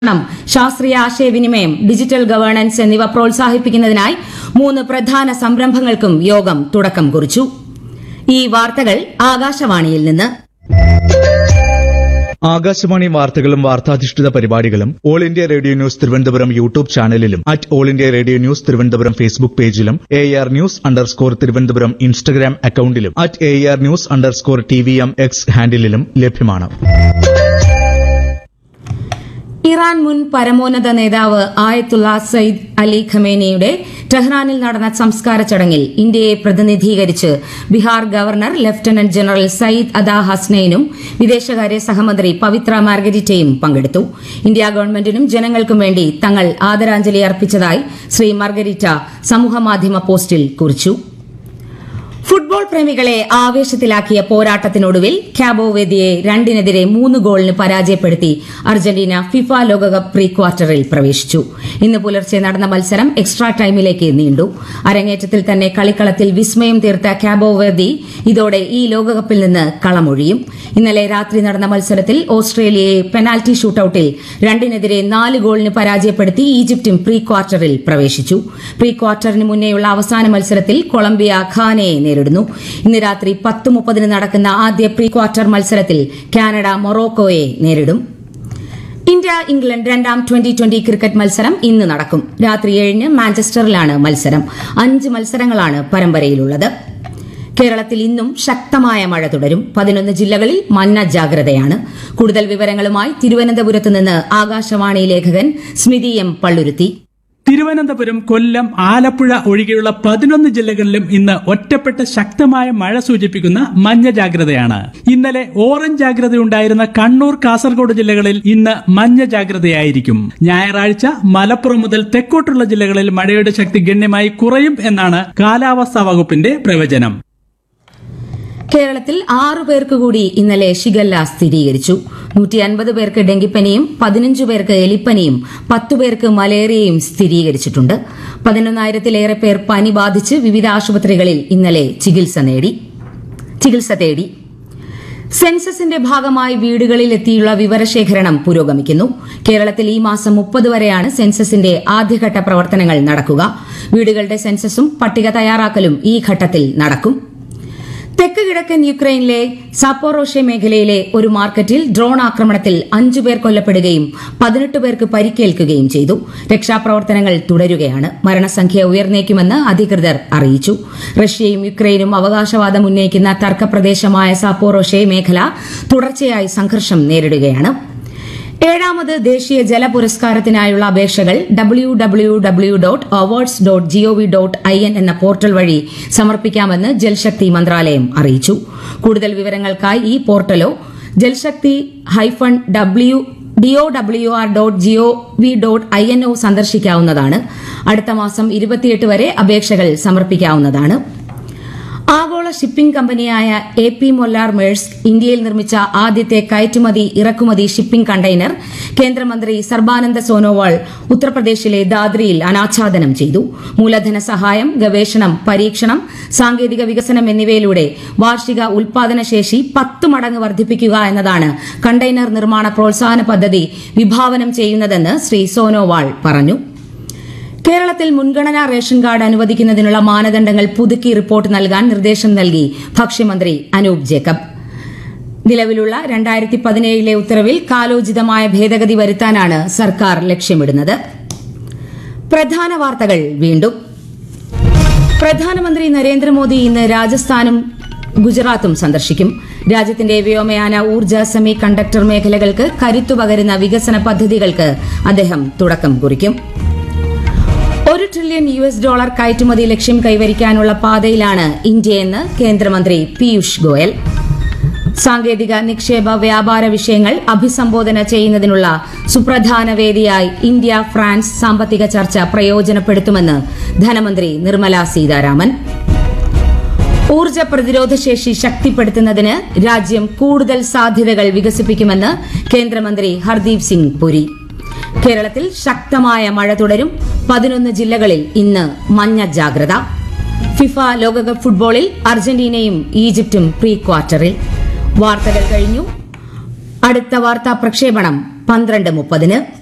ണം ശാസ്ത്രീയ ആശയവിനിമയം ഡിജിറ്റൽ ഗവേണൻസ് എന്നിവ പ്രോത്സാഹിപ്പിക്കുന്നതിനായി മൂന്ന് പ്രധാന സംരംഭങ്ങൾക്കും യോഗം തുടക്കം കുറിച്ചു ഈ വാർത്തകൾ ആകാശവാണിയിൽ നിന്ന് ആകാശവാണി വാർത്തകളും വാർത്താധിഷ്ഠിത പരിപാടികളും all India radio news Thiruvananthapuram YouTube ചാനലിലും at all India radio news Thiruvananthapuram Facebook പേജിലും A R news underscore Thiruvananthapuram Instagram അക്കൌണ്ടിലും at A R news underscore T V M X ഹാൻഡിലും ലഭ്യമാണ് ഇറാൻ മുൻ പരമോന്നത നേതാവ് ആയത്തുള്ള സയ്യിദ് അലി ഖമേനിയുടെ ടെഹ്റാനിൽ നടന്ന സംസ്കാര ചടങ്ങിൽ ഇന്ത്യയെ പ്രതിനിധീകരിച്ച് Bihar governor lieutenant general Syed Ata ഹസ്നൈനും വിദേശകാര്യ സഹമന്ത്രി പവിത്ര മാർഗരിറ്റയും പങ്കെടുത്തു ഇന്ത്യ ഗവൺമെന്റിനും ജനങ്ങൾക്കും വേണ്ടി തങ്ങൾ ആദരാഞ്ജലി അർപ്പിച്ചതായി ശ്രീ മാർഗരിറ്റ സമൂഹമാധ്യമ പോസ്റ്റിൽ കുറിച്ചു ഫുട്ബോൾ പ്രേമികളെ ആവേശത്തിലാക്കിയ പോരാട്ടത്തിനൊടുവിൽ ക്യാബോവേദിയെ രണ്ടിനെതിരെ മൂന്ന് ഗോളിന് പരാജയപ്പെടുത്തി അർജന്റീന ഫിഫ ലോകകപ്പ് പ്രീ ക്വാർട്ടറിൽ പ്രവേശിച്ചു ഇന്ന് പുലർച്ചെ നടന്ന മത്സരം എക്സ്ട്രാ ടൈമിലേക്ക് നീണ്ടു അരങ്ങേറ്റത്തിൽ തന്നെ കളിക്കളത്തിൽ വിസ്മയം തീർത്ത ക്യാബോവേദി ഇതോടെ ഈ ലോകകപ്പിൽ നിന്ന് കളമൊഴിയും ഇന്നലെ രാത്രി നടന്ന മത്സരത്തിൽ ഓസ്ട്രേലിയയെ പെനാൽറ്റി ഷൂട്ടൌട്ടിൽ രണ്ടിനെതിരെ നാല് ഗോളിന് പരാജയപ്പെടുത്തി ഈജിപ്തും പ്രീ ക്വാർട്ടറിൽ പ്രവേശിച്ചു പ്രീ ക്വാർട്ടറിന് മുന്നേയുള്ള അവസാന മത്സരത്തിൽ കൊളംബിയ ഖാനയെ നേരിടുന്നു ഇന്ന് രാത്രി പത്ത് മുപ്പതിന് നടക്കുന്ന ആദ്യ പ്രീ ക്വാർട്ടർ മത്സരത്തിൽ കാനഡ മൊറോക്കോയെ നേരിടും ഇന്ത്യ ഇംഗ്ലണ്ട് രണ്ടാം ട്വന്റി ട്വന്റി ക്രിക്കറ്റ് മത്സരം ഇന്ന് നടക്കും രാത്രി ഏഴിന് മാഞ്ചസ്റ്ററിലാണ് മത്സരം അഞ്ച് മത്സരങ്ങളാണ് പരമ്പരയിലുള്ളത് കേരളത്തിൽ ഇന്നും ശക്തമായ മഴ തുടരും പതിനൊന്ന് ജില്ലകളിൽ മഞ്ഞ ജാഗ്രതയാണ് കൂടുതൽ വിവരങ്ങളുമായി തിരുവനന്തപുരത്ത് നിന്ന് ആകാശവാണി ലേഖകൻ സ്മിതി എം പള്ളുരുത്തി തിരുവനന്തപുരം കൊല്ലം ആലപ്പുഴ ഒഴികെയുള്ള പതിനൊന്ന് ജില്ലകളിലും ഇന്ന് ഒറ്റപ്പെട്ട ശക്തമായ മഴ സൂചിപ്പിക്കുന്ന മഞ്ഞ ജാഗ്രതയാണ് ഇന്നലെ ഓറഞ്ച് ജാഗ്രതയുണ്ടായിരുന്ന കണ്ണൂർ കാസർഗോഡ് ജില്ലകളിൽ ഇന്ന് മഞ്ഞ ജാഗ്രതയായിരിക്കും ഞായറാഴ്ച മലപ്പുറം മുതൽ തെക്കോട്ടുള്ള ജില്ലകളിൽ മഴയുടെ ശക്തി ഗണ്യമായി കുറയും എന്നാണ് കാലാവസ്ഥാ വകുപ്പിന്റെ പ്രവചനം കേരളത്തിൽ ആറു പേർക്ക് കൂടി ഇന്നലെ ഷിഗല്ല സ്ഥിരീകരിച്ചു നൂറ്റി അൻപത് പേർക്ക് ഡെങ്കിപ്പനിയും പതിനഞ്ച് പേർക്ക് എലിപ്പനിയും പത്തു പേർക്ക് മലേറിയയും സ്ഥിരീകരിച്ചിട്ടുണ്ട് പതിനൊന്നായിരത്തിലേറെ പേർ പനി ബാധിച്ച് വിവിധ ആശുപത്രികളിൽ ഇന്നലെ ചികിത്സ നേടി ചികിത്സ തേടി സെൻസസിന്റെ ഭാഗമായി വീടുകളിൽ എത്തിയുള്ള വിവരശേഖരണം പുരോഗമിക്കുന്നു കേരളത്തിൽ ഈ മാസം മുപ്പത് വരെയാണ് സെൻസസിന്റെ ആദ്യഘട്ട പ്രവർത്തനങ്ങൾ നടക്കുക വീടുകളുടെ സെൻസസും പട്ടിക തയ്യാറാക്കലും ഈ ഘട്ടത്തിൽ നടക്കും തെക്ക് കിഴക്കൻ യുക്രൈനിലെ സാപ്പോറോഷെ മേഖലയിലെ ഒരു മാർക്കറ്റിൽ ഡ്രോൺ ആക്രമണത്തിൽ അഞ്ചു പേർ കൊല്ലപ്പെടുകയും പതിനെട്ട് പേർക്ക് പരിക്കേൽക്കുകയും ചെയ്തു രക്ഷാപ്രവർത്തനങ്ങൾ തുടരുകയാണ് മരണസംഖ്യ ഉയർന്നേക്കുമെന്ന് അധികൃതർ അറിയിച്ചു റഷ്യയും യുക്രൈനും അവകാശവാദം ഉന്നയിക്കുന്ന തർക്കപ്രദേശമായ സാപ്പോറോഷെ മേഖല തുടർച്ചയായി സംഘർഷം നേരിടുകയാണ് ഏഴാമത് ദേശീയ ജല പുരസ്കാരത്തിനായുള്ള അപേക്ഷകൾ W W W dot awards dot gov dot I N എന്ന പോർട്ടൽ വഴി സമർപ്പിക്കാമെന്ന് ജൽശക്തി മന്ത്രാലയം അറിയിച്ചു കൂടുതൽ വിവരങ്ങൾക്കായി ഈ പോർട്ടലോ Jalshakti hyphen W D O W R dot G O V dot I N ഒ സന്ദർശിക്കാവുന്നതാണ് അടുത്ത മാസം ഇരുപത്തിയെട്ട് വരെ അപേക്ഷകൾ സമർപ്പിക്കാവുന്നതാണ് ആഗോള ഷിപ്പിംഗ് കമ്പനിയായ എ പി മൊല്ലാർ മേഴ്സ്ക് ഇന്ത്യയിൽ നിർമ്മിച്ച ആദ്യത്തെ കയറ്റുമതി ഇറക്കുമതി ഷിപ്പിംഗ് കണ്ടെയ്നർ കേന്ദ്രമന്ത്രി സർബാനന്ദ സോനോവാൾ ഉത്തർപ്രദേശിലെ ദാദ്രിയിൽ അനാച്ഛാദനം ചെയ്തു മൂലധന സഹായം ഗവേഷണം പരീക്ഷണം സാങ്കേതിക വികസനം എന്നിവയിലൂടെ വാർഷിക ഉൽപാദന ശേഷി പത്ത് മടങ്ങ് വർദ്ധിപ്പിക്കുക എന്നതാണ് കണ്ടെയ്നർ നിർമ്മാണ പ്രോത്സാഹന പദ്ധതി വിഭാവനം ചെയ്യുന്നതെന്ന് ശ്രീ സോനോവാൾ പറഞ്ഞു കേരളത്തിൽ മുൻഗണനാ റേഷൻ കാർഡ് അനുവദിക്കുന്നതിനുള്ള മാനദണ്ഡങ്ങൾ പുതുക്കി റിപ്പോർട്ട് നൽകാൻ നിർദ്ദേശം നൽകി ഭക്ഷ്യമന്ത്രി അനൂപ് ജേക്കബ് നിലവിലുള്ള രണ്ടായിരത്തി പതിനേഴിലെ ഉത്തരവിൽ കാലോചിതമായ ഭേദഗതി വരുത്താനാണ് സർക്കാർ ലക്ഷ്യമിടുന്നത് പ്രധാന വാർത്തകൾ വീണ്ടും പ്രധാനമന്ത്രി നരേന്ദ്രമോദി ഇന്ന് രാജസ്ഥാനും ഗുജറാത്തും സന്ദർശിക്കും രാജ്യത്തിന്റെ വ്യോമയാന ഊർജ്ജ സെമി കണ്ടക്ടർ മേഖലകൾക്ക് കരുത്തു പകരുന്ന വികസന പദ്ധതികൾക്ക് അദ്ദേഹം തുടക്കം കുറിക്കും ഒരു ട്രില്യൺ യു എസ് ഡോളർ കയറ്റുമതി ലക്ഷ്യം കൈവരിക്കാനുള്ള പാതയിലാണ് ഇന്ത്യയെന്ന് കേന്ദ്രമന്ത്രി പീയൂഷ് ഗോയൽ സാങ്കേതിക നിക്ഷേപ വ്യാപാര വിഷയങ്ങൾ അഭിസംബോധന ചെയ്യുന്നതിനുള്ള സുപ്രധാന വേദിയായി ഇന്ത്യ ഫ്രാൻസ് സാമ്പത്തിക ചർച്ച പ്രയോജനപ്പെടുത്തുമെന്ന് ധനമന്ത്രി നിർമ്മല സീതാരാമൻ ഊർജ്ജ പ്രതിരോധ ശേഷി ശക്തിപ്പെടുത്തുന്നതിന് രാജ്യം കൂടുതൽ സാധ്യതകൾ വികസിപ്പിക്കുമെന്ന് കേന്ദ്രമന്ത്രി ഹർദീപ് സിംഗ് പുരി കേരളത്തിൽ ശക്തമായ മഴ തുടരും പതിനൊന്ന് ജില്ലകളിൽ ഇന്ന് മഞ്ഞ ജാഗ്രത ഫിഫ ലോകകപ്പ് ഫുട്ബോളിൽ അർജന്റീനയും ഈജിപ്തും പ്രീ ക്വാർട്ടറിൽ വാർത്തകൾ കഴിഞ്ഞു അടുത്ത വാർത്താ പ്രക്ഷേപണം പന്ത്രണ്ട് മുപ്പതിന്